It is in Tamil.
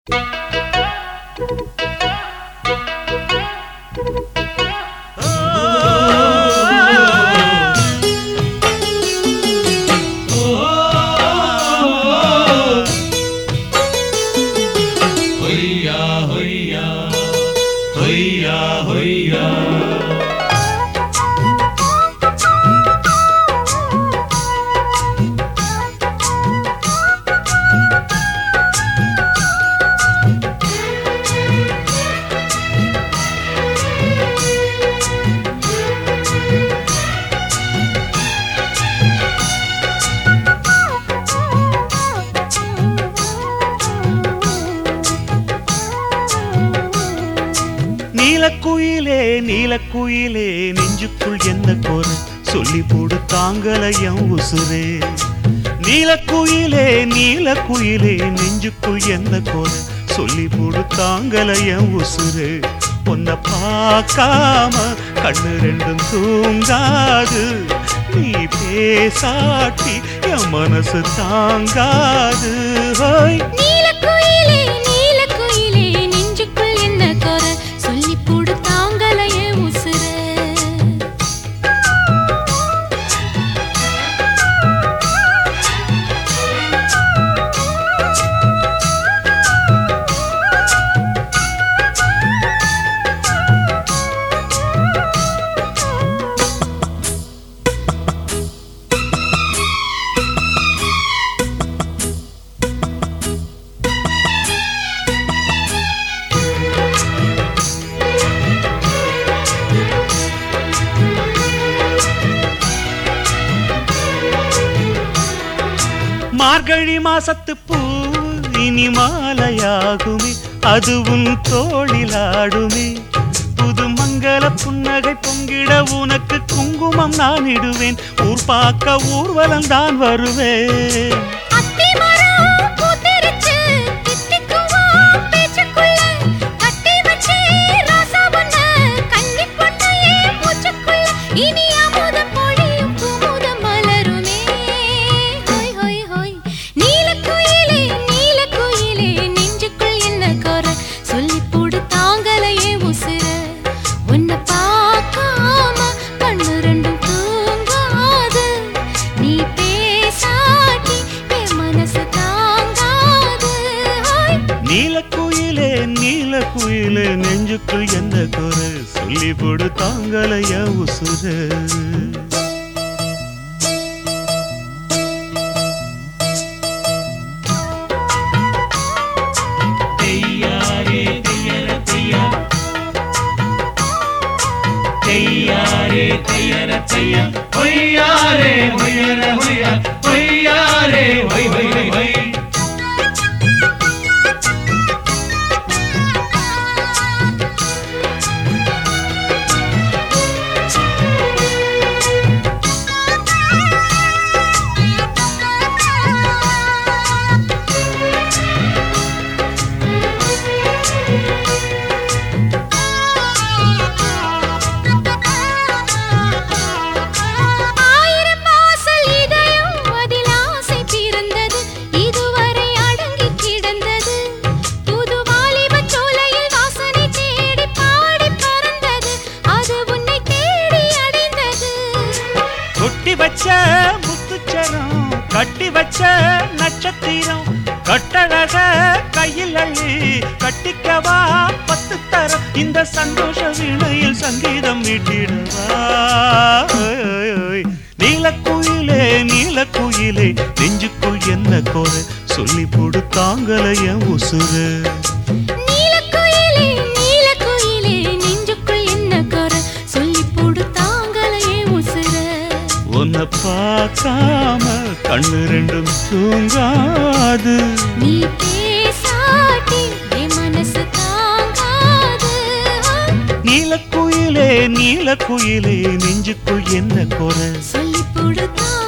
ஹொய்யா ஹொய்யா ஹொய்யா ஹொய்யா நீலக்குயிலே நீலக்குயிலே நெஞ்சுக்குள் என்ன கோர சொல்லி போடு தாங்கலையம் உசுரே நீலக்குயிலே நீலக்குயிலே நெஞ்சுக்குள் என்ன கோர சொல்லி போடு தாங்கலையம் உசுரே உன்னை பார்க்காம கண்ணு ரெண்டும் தூங்காது நீ பேசாட்டி என் மனசு தாங்காது ஹோய் நீலக்குயிலே நீலக்குயிலே நெஞ்சுக்குள் என்ன கொர சொல்லி போடு தாங்கலையே உசுர மார்கழி மாசத்து பூ இனி மாலையாகுமே அது உன் தோளிலாடுமே புது மங்கள புன்னகை பொங்கிட உனக்கு குங்குமம் நான் இடுவேன் ஊர் பார்க்க ஊர்வலம் தான் வருவேன் அத்தி மரம் பூத்திருச்சு தித்திக்குவோம் பேச்சுக்குள்ள கட்டி வச்சே ராசா பொண்ணு கன்னி பொண்ணையே மூச்சுக்குள்ள இனி அமுதம் பொழியும் குமுதம் மலருமே ஹோய் ஹோய் ஹோய் நீலக்குயிலே நீலக்குயிலே நெஞ்சுக்குள் என்ன கொர சொல்லி போடு தாங்கலையே உசுர உன்னை பார்க்காம கண்ணு ரெண்டும் தூங்காது நீ பேசாட்டி என் மனசு தாங்காது ஹோய் நீலக்குயிலே நீலக்குயிலே நெஞ்சுக்குள் என்ன குறை சொல்லி போடு தாங்கலைய உசுர தெய்யாரே தெய்யர தெய்யா தெய்யாரே தெய்யர தெய்யா ஹொய்யாரே ஹொய்யர ஹொய்யா ஹொய்யாரே ஹொய் ஹொய் ஹொய் ஹொய் ஆயிரம் வாசல் இதயம் அதில் ஆசை பிறந்தது இதுவரை அடங்கி கிடந்தது புது வாலிபச் சோலையில் வாசனை தேடி பாடி பறந்தது அது உன்னை தேடி அடைந்தது கொட்டி வச்ச முத்துச்சரம் கட்டி வச்ச நட்சத்திரம் கட்டழக கையில் அள்ளி கட்டிக்கவா பத்து தரம் இந்த சந்தோஷ வீணையில் சங்கீதம் மீட்டிடவா ஓய், ஓய், ஓய். நீலக்குயிலே நீலக்குயிலே நெஞ்சுக்குள் என்ன கோர சொல்லி போடு தாங்கலைய உசுறு நீலக்குயிலே நீலக்குயிலே நெஞ்சுக்குள் என்ன கொர சொல்லி போடு தாங்கலையே உசுர உன்னை பார்க்காம கண்ணு ரெண்டும் தூங்காது நீ பேசாட்டி என் மனசு தாங்காது நீலக்குயிலே நீலக்குயிலே நெஞ்சுக்குள் என்ன குறை சொல்லி போடு தாங்கலையே